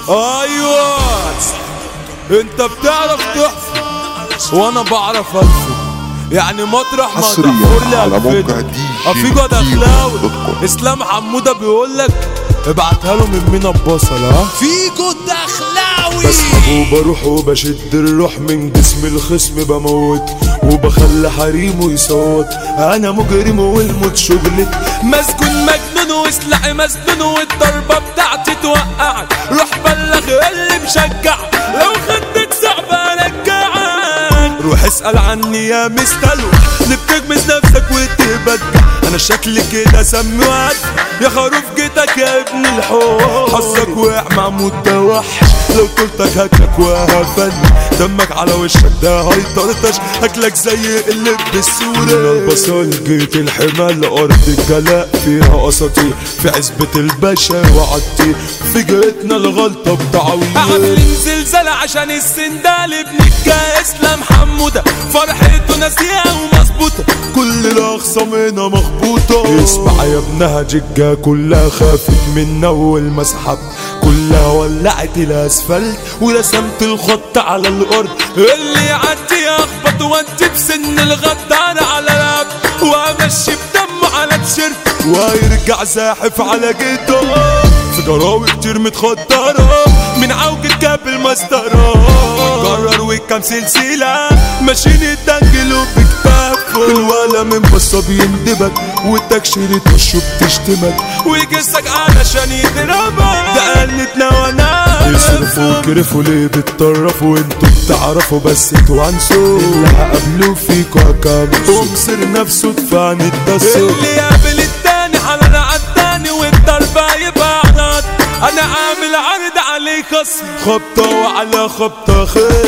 ايوه انت بتعرف تحفظ وانا بعرف الفظ يعني مطرح ما حصرياً تحفر لي على موقع الفيديو دي جي افيجو كيمو دخلاوي دوت كوم. اسلام حموده بيقول لك ابعتها له من مينا ببصل ها فيجو الدخلاوي بسحب وبروح وبشد الروح من جسم الخصم بموت وبخلي حريمه يصوت انا مجرم والموت شغلت مسجون مجنون وسلاحي مسنون والضربه بتاعتي توقعك روح بلغ اللي مشجع لو خدت صعبه ارجعك روح اسال عني يا مستلو اللي بتجمز نفسك وتبدع انا شكلي كده سمي وعد يا خروف جيتك يا ابن الحوش حظك وقع مع مدة وحش لو طولتك هاكلك وهفن دمك على وشك ده هيطرطش هاكلك زي اللي بالسورة من البصل جيت الحمال ارض الجلاء فيها اساطير في عزبة الباشا وعطي في جيتنا الغلطة بتعويض عاملين زلزال عشان السندال ابنك اسلام حمودة فرحته ناسية ومظبوطة كل الاخصام هنا مخبوطة اسمع يا ابنها ججة كلها خافت من اول ما سحبت كلها ولعت الاسفلت ورسمت الخط على الارض اللي يعدي اخبط وانت بسن الغدار على راب وامشي بدمه على تيشيرت ويرجع زاحف على جيته في جراوي كتير متخدرة من عوجة كاب المسطرة قرر وكام سلسلة ماشيين يتنجلوا بكتافه الولا من بصة بيندبك والتكشيرة وشه بتشتمك ويجسك علشان يضربك ده قلتنا وانا يصرفوا وكرفوا ليه بتطرفوا انتوا بتعرفوا بس توانسوا اللي هقابلوا فيكوا هكامسوا ومصير نفسه دفعني التصل اللي يقابل التاني على عالتاني والضربة يبقى عرض انا عامل عرض عليه خصم خبطة وعلى خبطة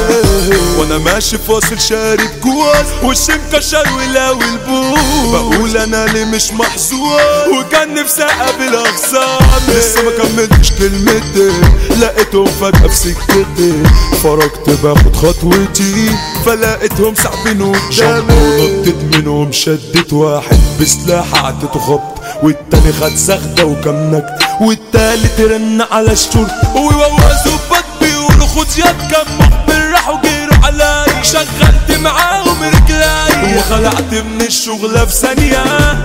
خير وانا ماشي فاصل شارب جواز وشي مكشر ولاوي البوز بقول انا ليه مش محظوظ وكان نفسي اقابل اخصام لسه ما كملتش كلمتي لقيتهم فجأة في سكتي فرجت باخد خطوتي فلقيتهم ساحبين قدامي ونطت منهم شدت واحد بسلاح عدته خبط والتاني خد سخدة وكم نكت والتالت رن على الشرطة ووزوا بط بيقولوا خد يد كم مخبر راحوا جيروا عليا شغلت معاهم رجلاي وخلعت من الشغلة في ثانية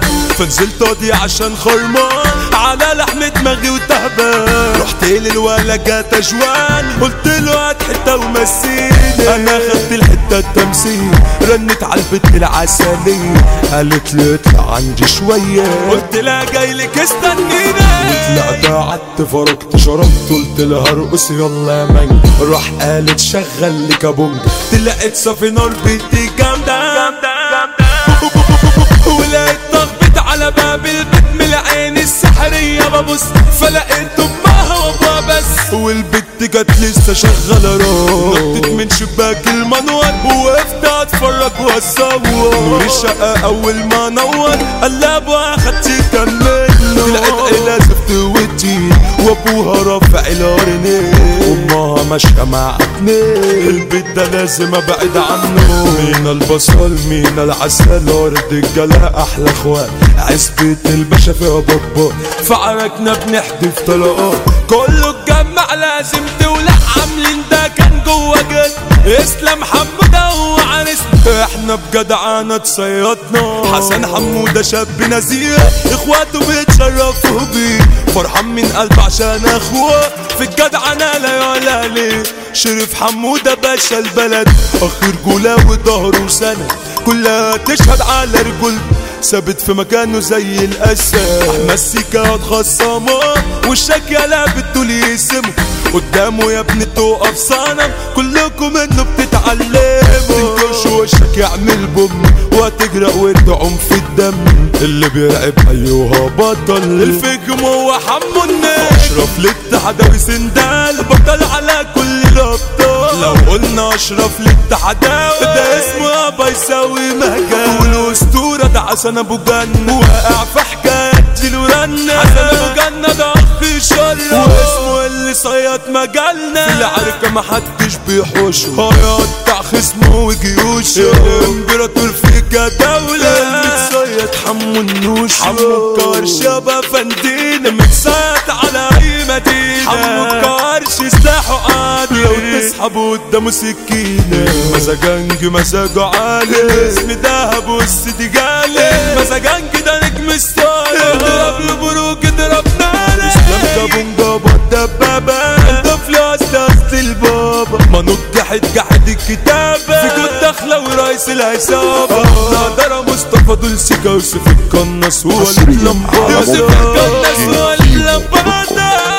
فنزلت اضي عشان خرمان على لحم دماغي وتهبان رحت للولا جات جوان قلت له هات حته ومسيني انا خدت الحته التمثيل رنت على البت العسلية قالت لي اطلع عندي شوية قلت لها جاي لك استنينا وطلعت قعدت فرقت شربت قلت لها ارقص يلا يا مان راح قالت شغل لي كابونج طلعت صافي نار بيتي جامدة ولقيت ضغبت على باب البيت من العين السحرية ببص فلقيت امها وابوها بس والبت جت لسه شغالة راس نطت من شباك المنور ووقفت اتفرج واصور نور الشقة اول ما نور قلبها خدت كمل طلعت عيلة زفت وتي وابوها رافع الارنيه وامها ماشية مع اتنين البيت ده لازم ابعد عنه مين البصل مين العسل ارض الجلاء احلى اخوات عزبة الباشا فيها بابا فعركنا بنحدف طلقات كله اتجمع لازم تولع عاملين ده كان جوه جد اسلام حمودة هو عرسنا احنا بجدعانة اتصيدنا حسن حمودة شاب نزيه اخواته بيتشرفوا بيه فرحان من قلب عشان اخوه في الجدعنة لا يعلى عليه شريف حمودة باشا البلد اخر جولة وظهره سند كلها تشهد على رجولته ثابت في مكانه زي الاسد احمد سيكا خصمه وشك يا لعبة طول يسمه قدامه يا ابني تقف صنم كلكم منه بتتعلموا تنكش وشك يعمل بوم وهتجرأ وتعوم في الدم اللي بيرعب ايوه بطل الفجم هو حمو الناس اشرف للتحداوي سندال بطل على كل الابطال لو قلنا اشرف للتحداوي ده اسمه ابا يساوي مهجان والاسطوره ده حسن ابو جنة واقع في حكايات جيل ورنة حسن ابو جنة ده اخ شر واسمه اللي صياد مجالنا في العركة محدش بيحوشه هيقطع خصمه وجيوشه الامبراطور في كدولة المتصيد حمو النوش حمو الكرش يابا فندينا متصيد على اي مدينة حمو الكرش اصحابه قدامه سكينة مزاجنج مزاجه عالي اسم دهب والسيدي جالي مزاجنج ده نجم ستايل اضرب البروك اضرب ناري اسلام جابون جابو الدبابة الطفل اصل اصل البابا منوك جحد جحد الكتابة في جود داخلة ورئيس العصابة نقدر مصطفى دول سيكا يوسف القناص هو حصرياً اللمبادة على يوسف موقع القناص هو اللمبادة